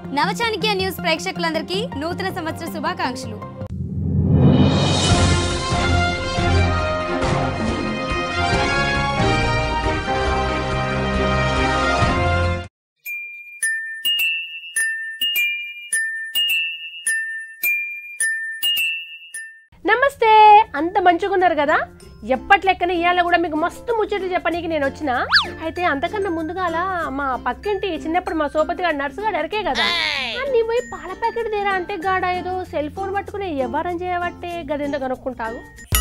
నవచానిక్య news ప్రేక్షకులందరికీ నూతన సంవత్సర శుభాకాంక్షలు నమస్తే అంత మంచిగా ఉన్నారు కదా ఎప్పటి లెక్కన ఇవాళ కూడా మీకు మస్తు ముచ్చట్లు చెప్పనీకి నేను వచ్చిన అయితే అంతకన్నా ముందుగాల మా పక్కింటి చిన్నప్పుడు మా సోపతి గారు నర్సు గారు ఎరకే కదా ఆ, నీ పోయి పాల ప్యాకెట్ తీరా అంటే గాడ ఏదో సెల్ ఫోన్ పట్టుకుని ఎవరం చేయబట్టే గదేందో కనుక్కుంటావు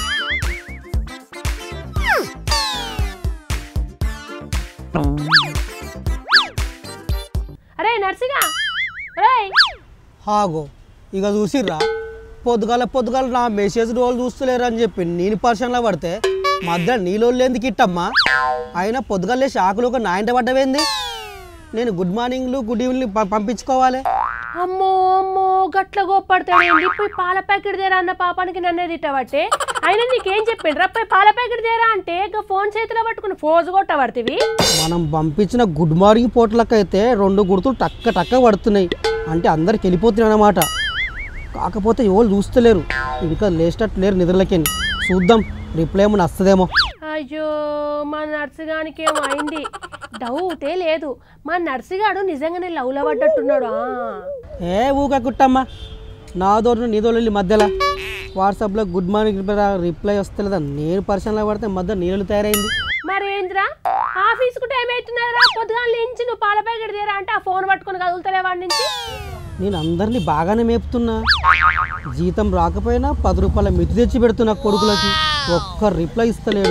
అరే నర్సిగా రేయ్ హాగో ఇక చూసిర్రా పొద్దుగాల పొద్దుగాల నా మెసేజ్ రోజు చూస్తలేరు అని చెప్పి నేను పర్సన్లో పడితే మధ్య నీళ్ళు ఎందుకు ఇట్టమ్మా అయినా పొద్దుగాలే షాకులు ఒక నాయంట పడ్డవేంది నేను గుడ్ మార్నింగ్లు గుడ్ ఈవినింగ్ ప- పంపించుకోవాలి అమ్మో అమ్మో గట్ల గోప్పడతాడు పోయి పాల ప్యాకెట్ దేరా అన్న పాపానికి నన్నే తిట్టబట్టే అయినా నీకేం చెప్పిండు రా పోయి పాల ప్యాకెట్ దేరా అంటే ఇక ఫోన్ చేతిలో పట్టుకుని ఫోజు కొట్టబడితివి మనం పంపించిన గుడ్ మార్నింగ్ పోట్లకైతే రెండు గుర్తులు టక్క టక్క పడుతున్నాయి అంటే అందరికి వెళ్ళిపోతున్నాయి అన్నమాట కాకపోతే ఎవరు చూస్తలేరు ఇంకా లేచేటట్టు లేరు నిద్రలకేని చూద్దాం రిప్లై ఏమైనా వస్తుందేమో అయ్యో మా నర్సుగానికి ఏమో అయింది డౌటే లేదు మా నర్సుగాడు నిజంగానే లవ్లో పడ్డట్టున్నాడు ఆ. ఏ ఊక కుట్టమ్మా నా దోడు నీ దోడు మధ్యలో వాట్సాప్లో గుడ్ మార్నింగ్ రిప్లై రిప్లై వస్తలేదా నేను పర్సనల్గా పడితే మధ్య నీళ్ళు తయారైంది మరి ఏంద్రా ఆఫీస్కు టైం అవుతున్నదిరా పొద్దుగాల నుంచి నువ్వు పాల ప్యాకెట్ దేరా అంటే ఆ ఫోన్ పట్టుకుని కదులుతలే వాడి నుంచి నేను అందరినీ బాగానే మేపుతున్నా జీతం రాకపోయినా పది రూపాయల మితి తెచ్చి పెడుతున్నా కొడుకులకి ఒక్క రిప్లై ఇస్తలేడు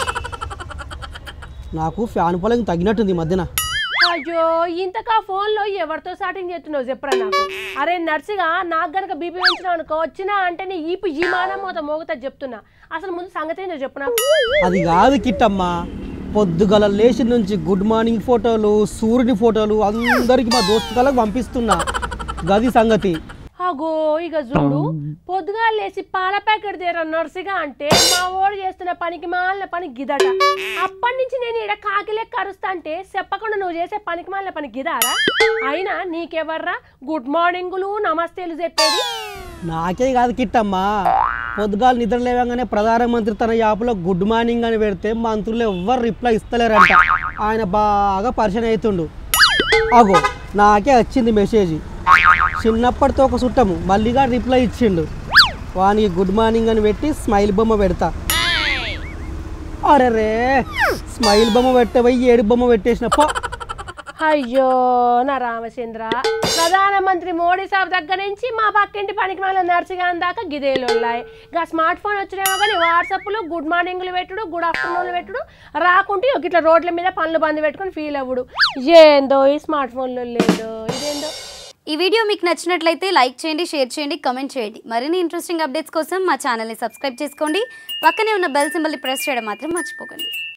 నాకు ఫ్యాన్ పొలం తగ్గినట్టుంది ఈ మధ్యన అయ్యో ఇంతకా ఫోన్లో ఎవరితో స్టార్టింగ్ చేస్తున్నావు చెప్పరా నాకు అరే నర్సిగా నాకు గనక బీపీ పెంచినావు అనుకో వచ్చినా అంటే నీ ఈపు ఈ మానం మొత్త మోగుతా చెప్తున్నా అసలు ముందు సంగతి ఏంటో చెప్పు నాకు అది కాదు కిట్టమ్మా పొద్దుగల లేచి నుంచి గుడ్ మార్నింగ్ ఫోటోలు సూర్యుని ఫోటోలు అందరికి మా దోస్తుగాలకు పంపిస్తున్నా గది సంగతి అగో ఇక చూడు పొద్దుగా లేచి పాల ప్యాకెట్ తీరా నర్సిగా అంటే మా ఓడు చేస్తున్న పనికి మాలిన పని గిదట అప్పటి నుంచి నేను ఇక్కడ కాకిలే కరుస్తా అంటే చెప్పకుండా నువ్వు చేసే పనికి మాలిన పని గిదారా అయినా నీకెవర్రా గుడ్ మార్నింగులు నమస్తేలు చెప్పేది నాకే కాదు కిట్టమ్మా పొద్దుగాలు నిద్ర లేవగానే ప్రధానమంత్రి తన యాప్లో గుడ్ మార్నింగ్ అని పెడితే మంత్రులు ఎవ్వరు రిప్లై ఇస్తలేరంట ఆయన బాగా పరిచయం అవుతుండు అగో నాకే వచ్చింది మెసేజ్ చిన్నప్పటితో ఒక చుట్టము మళ్ళీగా రిప్లై ఇచ్చిండు వానికి గుడ్ మార్నింగ్ అని పెట్టి స్మైల్ బొమ్మ పెడతా అరే రే స్మైల్ బొమ్మ పెట్టే పోయి ఏడు బొమ్మ పెట్టేసిన పో అయ్యో నా రామచంద్ర ప్రధానమంత్రి మోడీ సాబ్ దగ్గర నుంచి మా పక్కింటి పనికి మళ్ళీ నర్సిగాన్ దాకా గిదేలు ఉన్నాయి ఇక స్మార్ట్ ఫోన్ వచ్చినామో కానీ వాట్సాప్లు గుడ్ మార్నింగ్లు పెట్టుడు గుడ్ ఆఫ్టర్నూన్లు పెట్టుడు రాకుంటే ఒక ఇట్లా రోడ్ల మీద పనులు బంద్ పెట్టుకొని ఫీల్ అవ్వడు ఏందో ఈ స్మార్ట్ ఫోన్లో లేదో ఇదేందో ఈ వీడియో మీకు నచ్చినట్లయితే లైక్ చేయండి షేర్ చేయండి కమెంట్ చేయండి మరిన్ని ఇంట్రెస్టింగ్ అప్డేట్స్ కోసం మా ఛానల్ని సబ్స్క్రైబ్ చేసుకోండి పక్కనే ఉన్న బెల్ సింబల్ని ప్రెస్ చేయడం మాత్రం మర్చిపోకండి